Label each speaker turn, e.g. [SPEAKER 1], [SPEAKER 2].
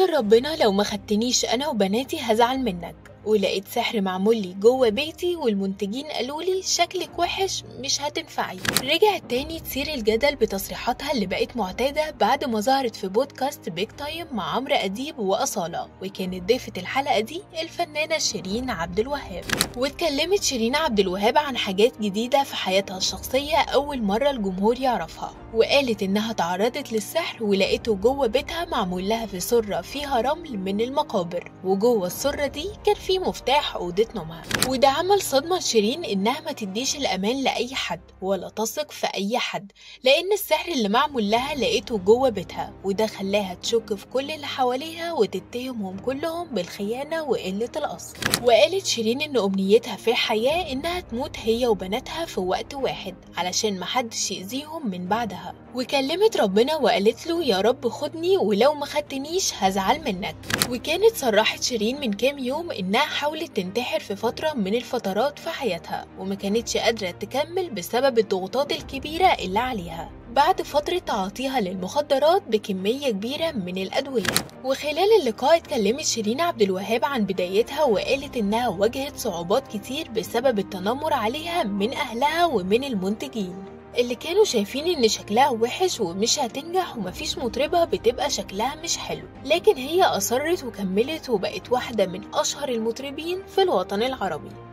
[SPEAKER 1] استر ربنا لو ما خدتنيش انا وبناتي هزعل منك ولقيت سحر معمول لي جوه بيتي والمنتجين قالوا لي شكلك وحش مش هتنفعي رجعت تاني تثير الجدل بتصريحاتها اللي بقت معتادة بعد ما ظهرت في بودكاست بيك تايم مع عمرو أديب وأصالة وكانت ضيفة الحلقة دي الفنانة شيرين عبد الوهاب واتكلمت شيرين عبد الوهاب عن حاجات جديدة في حياتها الشخصية أول مرة الجمهور يعرفها وقالت إنها تعرضت للسحر ولقيته جوه بيتها معمول لها في سرة فيها رمل من المقابر وجوه السرة دي كان في مفتاح أوضة نومها وده عمل صدمة لشيرين إنها ما تديش الأمان لأي حد ولا تثق في أي حد لأن السحر اللي معمول لها لقيته جوه بيتها وده خلاها تشك في كل اللي حواليها وتتهمهم كلهم بالخيانة وقلة الأصل وقالت شيرين إن أمنيتها في الحياة إنها تموت هي وبناتها في وقت واحد علشان محدش يأذيهم من بعدها وكلمت ربنا وقالت له يا رب خدني ولو ما خدتنيش هزعل منك وكانت صرحت شيرين من كام يوم إنها حاولت تنتحر في فترة من الفترات في حياتها وما كانتش قادرة تكمل بسبب الضغوطات الكبيرة اللي عليها بعد فترة تعاطيها للمخدرات بكمية كبيرة من الأدوية وخلال اللقاء اتكلمت شيرين عبد الوهاب عن بدايتها وقالت إنها واجهت صعوبات كتير بسبب التنمر عليها من أهلها ومن المنتجين اللي كانوا شايفين ان شكلها وحش ومش هتنجح ومفيش مطربة بتبقى شكلها مش حلو لكن هي أصرت وكملت وبقت واحدة من أشهر المطربين في الوطن العربي